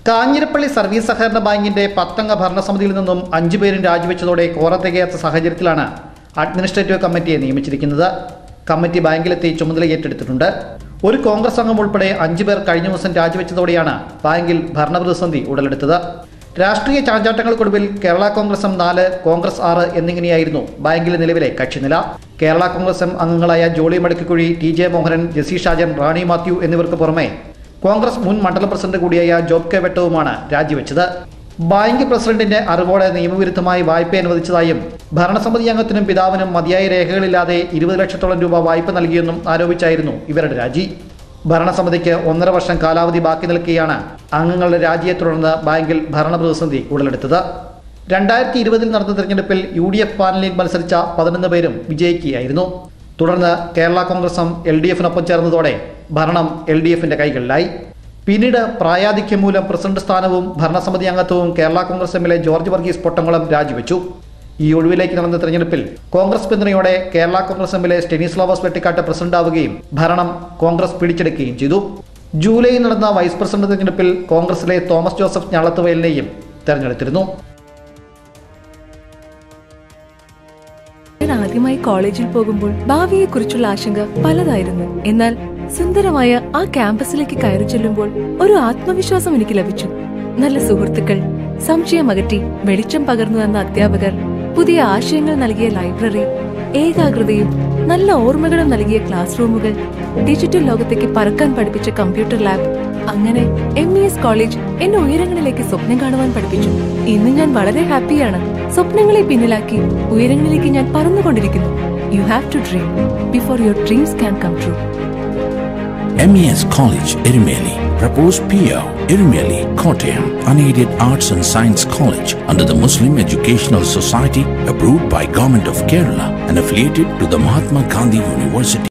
Kanjirappally service സഹകരണ ബാങ്കിന്റെ പത്തംഗ ഭരണസമിതിയിൽ നിന്നും അഞ്ചു പേരും രാജിവെച്ചതോടെ കോറ തികയാത്ത സാഹചര്യത്തിലാണ് അഡ്മിനിസ്ട്രേറ്റീവ് കമ്മിറ്റിയെ നിയമിച്ചിരിക്കുന്നത് കമ്മിറ്റി ബാങ്കിലെത്തി ചുമതല ഏറ്റെടുത്തിട്ടുണ്ട് ഒരു കോൺഗ്രസ് അംഗം ഉൾപ്പെടെ അഞ്ചു പേർ കഴിഞ്ഞ ദിവസം രാജിവെച്ചതോടെയാണ് ബാങ്കിൽ ഭരണപ്രതിസന്ധി ഉടലെടുത്തത് രാഷ്ട്രീയ ചാഞ്ചാട്ടങ്ങൾക്കൊടുവിൽ കേരള കോൺഗ്രസ് എം നാല് കോൺഗ്രസ് ആറ് എന്നിങ്ങനെയായിരുന്നു ബാങ്കിലെ നിലവിലെ കക്ഷിനില കേരള കോൺഗ്രസ് എം അംഗങ്ങളായ ജോളി മടക്കിക്കുഴി ടി ജെ മോഹനൻ ജെസി ഷാജൻ റാണി മാത്യു എന്നിവർക്ക് പുറമെ കോൺഗ്രസ് മുൻ മണ്ഡലം പ്രസിഡന്റ് കൂടിയായ ജോബ് കെ വെട്ടവുമാണ് രാജിവെച്ചത് ബാങ്ക് പ്രസിഡന്റിന്റെ അറിവോടെ നിയമവിരുദ്ധമായി വായ്പ അനുവദിച്ചതായും ഭരണസമിതി അംഗത്തിനും പിതാവിനും മതിയായ രേഖകളില്ലാതെ ഇരുപത് ലക്ഷത്തോളം രൂപ വായ്പ നൽകിയെന്നും ആരോപിച്ചായിരുന്നു ഇവരുടെ രാജി ഭരണസമിതിക്ക് ഒന്നര വർഷം കാലാവധി ബാക്കി നിൽക്കെയാണ് അംഗങ്ങളുടെ രാജിയെ തുടർന്ന് ബാങ്കിൽ ഭരണപ്രതിസന്ധി ഉടലെടുത്തത് രണ്ടായിരത്തി ഇരുപതിൽ നടന്ന തെരഞ്ഞെടുപ്പിൽ യു ഡി എഫ് പാനലിൽ മത്സരിച്ച പതിനൊന്ന് പേരും വിജയിക്കുകയായിരുന്നു തുടർന്ന് കേരള കോൺഗ്രസും എൽ ഡി എഫിനൊപ്പം ചേർന്നതോടെ ഭരണം എൽ ഡി എഫിന്റെ കൈകളിലായി പിന്നീട് പ്രായാധിക്യം മൂലം പ്രസിഡന്റ് സ്ഥാനവും ഭരണസമിതി അംഗത്വവും കേരള കോൺഗ്രസ് എമ്മിലെ ജോർജ് വർഗീസ് പൊട്ടംകുളം രാജിവെച്ചു ഈ ഒഴിവിലേക്ക് നടന്ന തെരഞ്ഞെടുപ്പിൽ കോൺഗ്രസ് പിന്തുണയോടെ കേരള കോൺഗ്രസ് എമ്മിലെ സ്റ്റെനിസ്ലോവസ് വെട്ടിക്കാട്ട് പ്രസിഡന്റാവുകയും ഭരണം കോൺഗ്രസ് പിടിച്ചെടുക്കുകയും ചെയ്തു ജൂലൈയിൽ നടന്ന വൈസ് പ്രസിഡന്റ് തെരഞ്ഞെടുപ്പിൽ കോൺഗ്രസിലെ തോമസ് ജോസഫ് ഞാളത്തുവയലിനെയും തെരഞ്ഞെടുത്തിരുന്നു ഞാൻ ആദ്യമായി കോളേജിൽ പോകുമ്പോൾ ഭാവിയെക്കുറിച്ചുള്ള ആശങ്ക പലതായിരുന്നു എന്നാൽ സുന്ദരമായ ആ ക്യാമ്പസിലേക്ക് കയറി ചെല്ലുമ്പോൾ ഒരു ആത്മവിശ്വാസം എനിക്ക് ലഭിച്ചു നല്ല സുഹൃത്തുക്കൾ സംശയം അകറ്റി വെളിച്ചം പകർന്നു തന്ന അധ്യാപകർ പുതിയ ആശയങ്ങൾ നൽകിയ ലൈബ്രറി ഏകാഗ്രതയും നല്ല ഓർമ്മകളും നൽകിയ ക്ലാസ് റൂമുകൾ ഡിജിറ്റൽ ലോകത്തേക്ക് പറക്കാൻ പഠിപ്പിച്ച കമ്പ്യൂട്ടർ ലാബ് അങ്ങനെ എം ഇ എസ് കോളേജ് എന്നെ ഉയരങ്ങളിലേക്ക് സ്വപ്നം കാണുവാൻ പഠിപ്പിച്ചു ഇന്ന് ഞാൻ വളരെ ഹാപ്പിയാണ് സ്വപ്നങ്ങളെ പിന്നിലാക്കി ഉയരങ്ങളിലേക്ക് ഞാൻ പറന്നുകൊണ്ടിരിക്കുന്നു you have to dream before your dreams can come true MES College, Irumeli. Proposed PO, Irumeli, Kottayam. Unaided Arts and Science College under the Muslim Educational Society approved by Government of Kerala and affiliated to the Mahatma Gandhi University.